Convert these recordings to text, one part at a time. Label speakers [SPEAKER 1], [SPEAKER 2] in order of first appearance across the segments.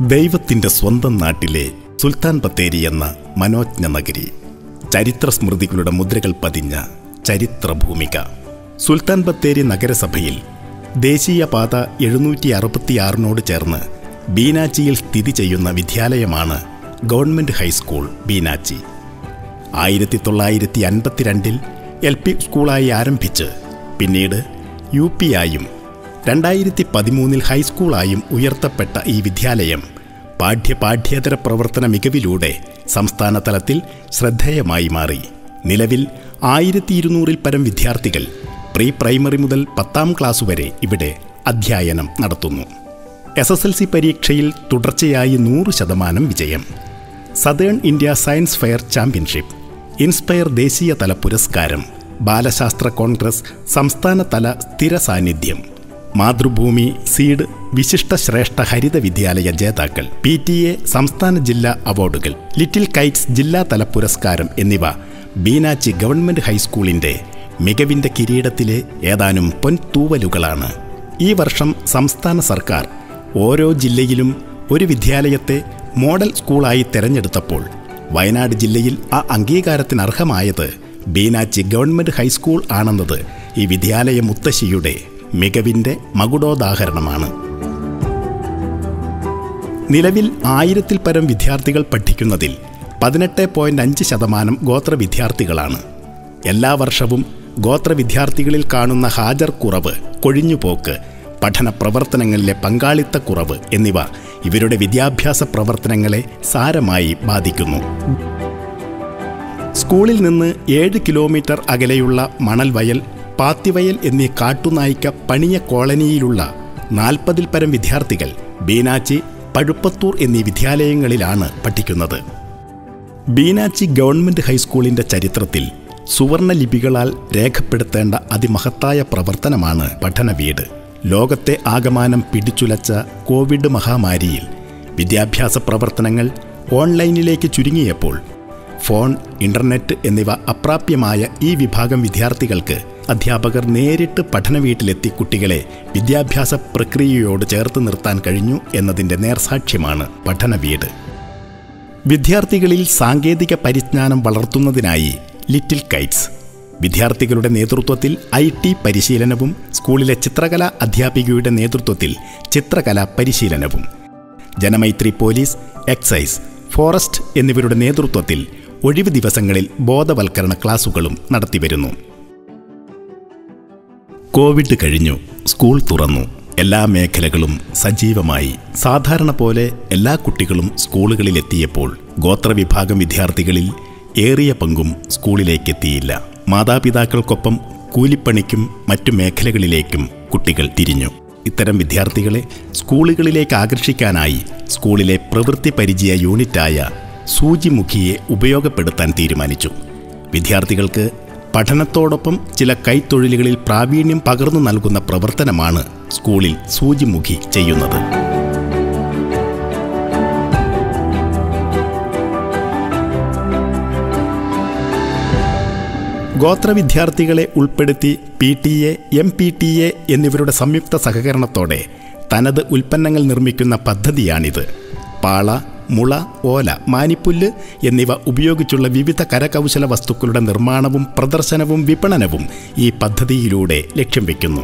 [SPEAKER 1] ദൈവത്തിന്റെ സ്വന്തം നാട്ടിലെ സുൽത്താൻ ബത്തേരി എന്ന മനോജ്ഞ നഗരി ചരിത്ര സ്മൃതികളുടെ മുദ്രകൾ പതിഞ്ഞ ചരിത്രഭൂമിക സുൽത്താൻ ബത്തേരി നഗരസഭയിൽ ദേശീയപാത എഴുന്നൂറ്റി അറുപത്തിയാറിനോട് ചേർന്ന് ബീനാച്ചിയിൽ സ്ഥിതി ചെയ്യുന്ന വിദ്യാലയമാണ് ഗവൺമെന്റ് ഹൈസ്കൂൾ ബീനാച്ചി ആയിരത്തി തൊള്ളായിരത്തി അൻപത്തിരണ്ടിൽ എൽ പി സ്കൂളായി ആരംഭിച്ച് പിന്നീട് യു പി ആയും രണ്ടായിരത്തി പതിമൂന്നിൽ ഹൈസ്കൂളായും ഉയർത്തപ്പെട്ട ഈ വിദ്യാലയം പാഠ്യ പാഠ്യേതര പ്രവർത്തന മികവിലൂടെ സംസ്ഥാന തലത്തിൽ ശ്രദ്ധേയമായി മാറി നിലവിൽ ആയിരത്തി ഇരുന്നൂറിൽ പരം വിദ്യാർത്ഥികൾ പ്രീ പ്രൈമറി മുതൽ പത്താം ക്ലാസ് വരെ ഇവിടെ അധ്യയനം നടത്തുന്നു എസ് എസ് എൽ സി പരീക്ഷയിൽ തുടർച്ചയായി നൂറ് ശതമാനം വിജയം Southern India science fair championship inspire ദേശീയതല പുരസ്കാരം ബാലശാസ്ത്ര കോൺഗ്രസ് സംസ്ഥാനതല സ്ഥിര സാന്നിധ്യം മാതൃഭൂമി സീഡ് വിശിഷ്ട ശ്രേഷ്ഠ ഹരിത വിദ്യാലയ ജേതാക്കൾ പി ടി എ സംസ്ഥാന ജില്ലാ അവാർഡുകൾ ലിറ്റിൽ കൈറ്റ്സ് ജില്ലാതല പുരസ്കാരം എന്നിവ ബീനാച്ചി ഗവൺമെന്റ് ഹൈസ്കൂളിന്റെ മികവിന്റെ കിരീടത്തിലെ ഏതാനും പൊൻതൂവലുകളാണ് ഈ വർഷം സംസ്ഥാന സർക്കാർ ഓരോ ജില്ലയിലും ഒരു വിദ്യാലയത്തെ മോഡൽ സ്കൂളായി തെരഞ്ഞെടുത്തപ്പോൾ വയനാട് ജില്ലയിൽ ആ അംഗീകാരത്തിന് അർഹമായത് ബീനാച്ചി ഗവൺമെന്റ് ഹൈസ്കൂൾ ആണെന്നത് ഈ വിദ്യാലയ മുത്തശ്ശിയുടെ മികവിന്റെ മകുടോദാഹരണമാണ് നിലവിൽ ആയിരത്തിൽ പരം വിദ്യാർത്ഥികൾ പഠിക്കുന്നതിൽ പതിനെട്ട് പോയിന്റ് അഞ്ച് ശതമാനം ഗോത്ര വിദ്യാർത്ഥികളാണ് എല്ലാ വർഷവും ഗോത്ര വിദ്യാർത്ഥികളിൽ കാണുന്ന ഹാജർ കുറവ് കൊഴിഞ്ഞുപോക്ക് പഠന പ്രവർത്തനങ്ങളിലെ പങ്കാളിത്തക്കുറവ് എന്നിവ ഇവരുടെ വിദ്യാഭ്യാസ പ്രവർത്തനങ്ങളെ സാരമായി ബാധിക്കുന്നു സ്കൂളിൽ നിന്ന് ഏഴ് കിലോമീറ്റർ അകലെയുള്ള മണൽവയൽ പാത്തിവയൽ എന്നീ കാട്ടുനായിക്ക പണിയ കോളനിയിലുള്ള നാൽപ്പതിൽ പരം വിദ്യാർത്ഥികൾ ബീനാച്ചി പഴുപ്പത്തൂർ എന്നീ വിദ്യാലയങ്ങളിലാണ് പഠിക്കുന്നത് ബീനാച്ചി ഗവൺമെന്റ് ഹൈസ്കൂളിന്റെ ചരിത്രത്തിൽ സുവർണ ലിപികളാൽ രേഖപ്പെടുത്തേണ്ട അതിമഹത്തായ പ്രവർത്തനമാണ് പഠനവീട് ലോകത്തെ ആകമാനം പിടിച്ചുലച്ച കോവിഡ് മഹാമാരിയിൽ വിദ്യാഭ്യാസ പ്രവർത്തനങ്ങൾ ഓൺലൈനിലേക്ക് ചുരുങ്ങിയപ്പോൾ ഫോൺ ഇന്റർനെറ്റ് എന്നിവ അപ്രാപ്യമായ ഈ വിഭാഗം വിദ്യാർത്ഥികൾക്ക് അധ്യാപകർ നേരിട്ട് പഠനവീട്ടിലെത്തി കുട്ടികളെ വിദ്യാഭ്യാസ പ്രക്രിയയോട് ചേർത്ത് നിർത്താൻ കഴിഞ്ഞു എന്നതിൻ്റെ നേർസാക്ഷ്യമാണ് പഠനവീട് വിദ്യാർത്ഥികളിൽ സാങ്കേതിക പരിജ്ഞാനം വളർത്തുന്നതിനായി ലിറ്റിൽ കൈറ്റ്സ് വിദ്യാർത്ഥികളുടെ നേതൃത്വത്തിൽ ഐ ടി പരിശീലനവും സ്കൂളിലെ ചിത്രകലാ അധ്യാപികയുടെ നേതൃത്വത്തിൽ ചിത്രകലാ പരിശീലനവും ജനമൈത്രി പോലീസ് എക്സൈസ് ഫോറസ്റ്റ് എന്നിവരുടെ നേതൃത്വത്തിൽ ഒഴിവ് ദിവസങ്ങളിൽ ബോധവൽക്കരണ ക്ലാസുകളും നടത്തിവരുന്നു കോവിഡ് കഴിഞ്ഞു സ്കൂൾ തുറന്നു എല്ലാ മേഖലകളും സജീവമായി സാധാരണ പോലെ എല്ലാ കുട്ടികളും സ്കൂളുകളിലെത്തിയപ്പോൾ ഗോത്രവിഭാഗം വിദ്യാർത്ഥികളിൽ ഏറിയ പങ്കും സ്കൂളിലേക്കെത്തിയില്ല മാതാപിതാക്കൾക്കൊപ്പം കൂലിപ്പണിക്കും മറ്റു മേഖലകളിലേക്കും കുട്ടികൾ തിരിഞ്ഞു ഇത്തരം വിദ്യാർത്ഥികളെ സ്കൂളുകളിലേക്ക് ആകർഷിക്കാനായി സ്കൂളിലെ പ്രവൃത്തി പരിചയ യൂണിറ്റായ സൂചിമുഖിയെ ഉപയോഗപ്പെടുത്താൻ തീരുമാനിച്ചു വിദ്യാർത്ഥികൾക്ക് പഠനത്തോടൊപ്പം ചില കൈത്തൊഴിലുകളിൽ പ്രാവീണ്യം പകർന്നു നൽകുന്ന പ്രവർത്തനമാണ് സ്കൂളിൽ സൂചിമുഖി ചെയ്യുന്നത് ഗോത്ര വിദ്യാർത്ഥികളെ ഉൾപ്പെടുത്തി P T A M P T A എന്നിവരുടെ സംയുക്ത സഹകരണത്തോടെ തനത് ഉൽപ്പന്നങ്ങൾ നിർമ്മിക്കുന്ന പദ്ധതിയാണിത് പാള മുള ഓല മാനിപ്പുല്ല് എന്നിവ ഉപയോഗിച്ചുള്ള വിവിധ കരകൗശല വസ്തുക്കളുടെ നിർമ്മാണവും പ്രദർശനവും വിപണനവും ഈ പദ്ധതിയിലൂടെ ലക്ഷ്യം വയ്ക്കുന്നു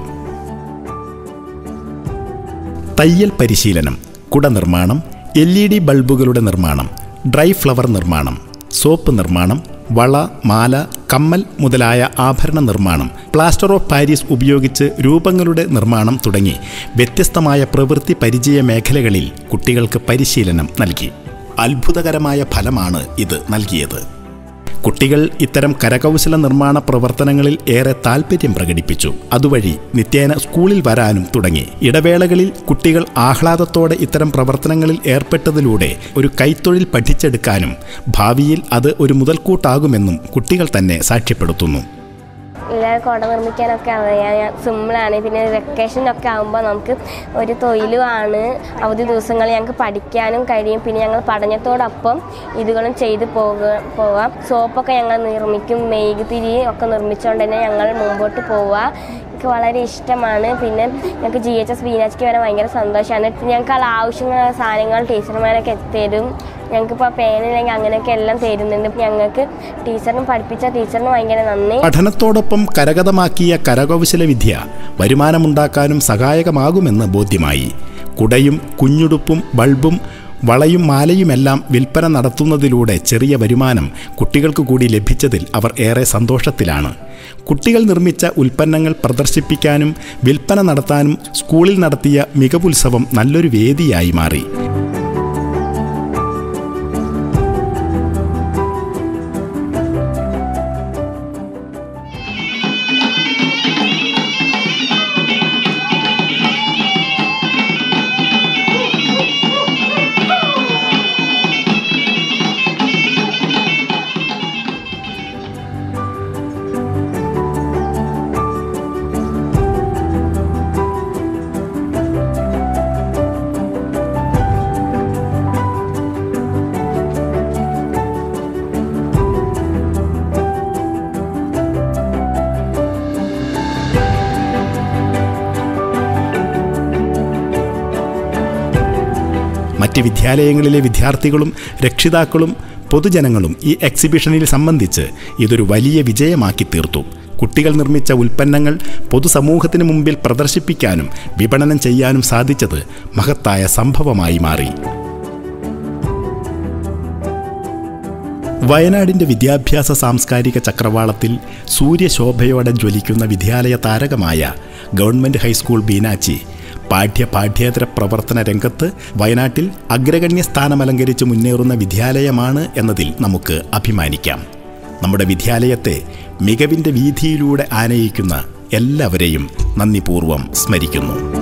[SPEAKER 1] തയ്യൽ പരിശീലനം കുട നിർമ്മാണം എൽ ഇ ഡി ബൾബുകളുടെ നിർമ്മാണം ഡ്രൈ ഫ്ലവർ നിർമ്മാണം സോപ്പ് നിർമ്മാണം വള മാല കമ്മൽ മുതലായ ആഭരണ നിർമ്മാണം പ്ലാസ്റ്റർ ഓഫ് പാരീസ് ഉപയോഗിച്ച് രൂപങ്ങളുടെ നിർമ്മാണം തുടങ്ങി വ്യത്യസ്തമായ പ്രവൃത്തി പരിചയ മേഖലകളിൽ കുട്ടികൾക്ക് പരിശീലനം നൽകി അത്ഭുതകരമായ ഫലമാണ് ഇത് നൽകിയത് കുട്ടികൾ ഇത്തരം കരകൗശല നിർമ്മാണ പ്രവർത്തനങ്ങളിൽ ഏറെ താൽപ്പര്യം പ്രകടിപ്പിച്ചു അതുവഴി നിത്യേന സ്കൂളിൽ വരാനും തുടങ്ങി ഇടവേളകളിൽ കുട്ടികൾ ആഹ്ലാദത്തോടെ ഇത്തരം പ്രവർത്തനങ്ങളിൽ ഏർപ്പെട്ടതിലൂടെ ഒരു കൈത്തൊഴിൽ പഠിച്ചെടുക്കാനും ഭാവിയിൽ അത് ഒരു മുതൽക്കൂട്ടാകുമെന്നും കുട്ടികൾ തന്നെ സാക്ഷ്യപ്പെടുത്തുന്നു
[SPEAKER 2] എല്ലാവർക്കും കുട നിർമ്മിക്കാനൊക്കെ അറിയാം സിമ്പിളാണ് പിന്നെ വെക്കേഷനൊക്കെ ആകുമ്പോൾ നമുക്ക് ഒരു തൊഴിലുമാണ് അവധി ദിവസങ്ങളിൽ ഞങ്ങൾക്ക് പഠിക്കാനും കഴിയും പിന്നെ ഞങ്ങൾ പഠനത്തോടൊപ്പം ഇതുകളും ചെയ്ത് പോകുക പോവാം സോപ്പൊക്കെ ഞങ്ങൾ നിർമ്മിക്കും മെഴുകുതിരി ഒക്കെ നിർമ്മിച്ചുകൊണ്ട് തന്നെ ഞങ്ങൾ മുമ്പോട്ട് പോവുക എനിക്ക് വളരെ ഇഷ്ടമാണ് പിന്നെ ഞങ്ങൾക്ക് ജി എച്ച് എസ് ബീനാച്ചിക്ക് വരാൻ ഭയങ്കര സന്തോഷമാണ് ഞങ്ങൾക്ക് ആ ആവശ്യമായ സാധനങ്ങൾ ടീച്ചർമാരൊക്കെ തരും ഞങ്ങൾക്കിപ്പോൾ പേനില്ലെങ്കിൽ അങ്ങനെയൊക്കെ എല്ലാം തരുന്നുണ്ട് ഞങ്ങൾക്ക് ടീച്ചറിനും പഠിപ്പിച്ച ടീച്ചറിന് ഭയങ്കര നന്ദി
[SPEAKER 1] പഠനത്തോടൊപ്പം കരഗതമാക്കിയ കരകൗശല വിദ്യ വരുമാനമുണ്ടാക്കാനും സഹായകമാകുമെന്ന് ബോധ്യമായി കുടയും കുഞ്ഞുടുപ്പും ബൾബും വളയും മാലയുമെല്ലാം വിൽപ്പന നടത്തുന്നതിലൂടെ ചെറിയ വരുമാനം കുട്ടികൾക്ക് കൂടി ലഭിച്ചതിൽ അവർ ഏറെ സന്തോഷത്തിലാണ് കുട്ടികൾ നിർമ്മിച്ച ഉൽപ്പന്നങ്ങൾ പ്രദർശിപ്പിക്കാനും വിൽപ്പന നടത്താനും സ്കൂളിൽ നടത്തിയ മികവുത്സവം നല്ലൊരു വേദിയായി മാറി മറ്റ് വിദ്യാലയങ്ങളിലെ വിദ്യാർത്ഥികളും രക്ഷിതാക്കളും പൊതുജനങ്ങളും ഈ എക്സിബിഷനിൽ സംബന്ധിച്ച് ഇതൊരു വലിയ വിജയമാക്കി തീർത്തു കുട്ടികൾ നിർമ്മിച്ച ഉൽപ്പന്നങ്ങൾ പൊതുസമൂഹത്തിന് മുമ്പിൽ പ്രദർശിപ്പിക്കാനും വിപണനം ചെയ്യാനും സാധിച്ചത് മഹത്തായ സംഭവമായി മാറി വയനാടിൻ്റെ വിദ്യാഭ്യാസ സാംസ്കാരിക ചക്രവാളത്തിൽ സൂര്യശോഭയോടെ ജ്വലിക്കുന്ന വിദ്യാലയ താരകമായ ഗവൺമെൻറ് ഹൈസ്കൂൾ ബീനാച്ചി പാഠ്യ പാഠ്യേതര പ്രവർത്തന രംഗത്ത് വയനാട്ടിൽ അഗ്രഗണ്യ സ്ഥാനമലങ്കരിച്ച് മുന്നേറുന്ന വിദ്യാലയമാണ് എന്നതിൽ നമുക്ക് അഭിമാനിക്കാം നമ്മുടെ വിദ്യാലയത്തെ മികവിൻ്റെ വീതിയിലൂടെ ആനയിക്കുന്ന എല്ലാവരെയും നന്ദിപൂർവ്വം സ്മരിക്കുന്നു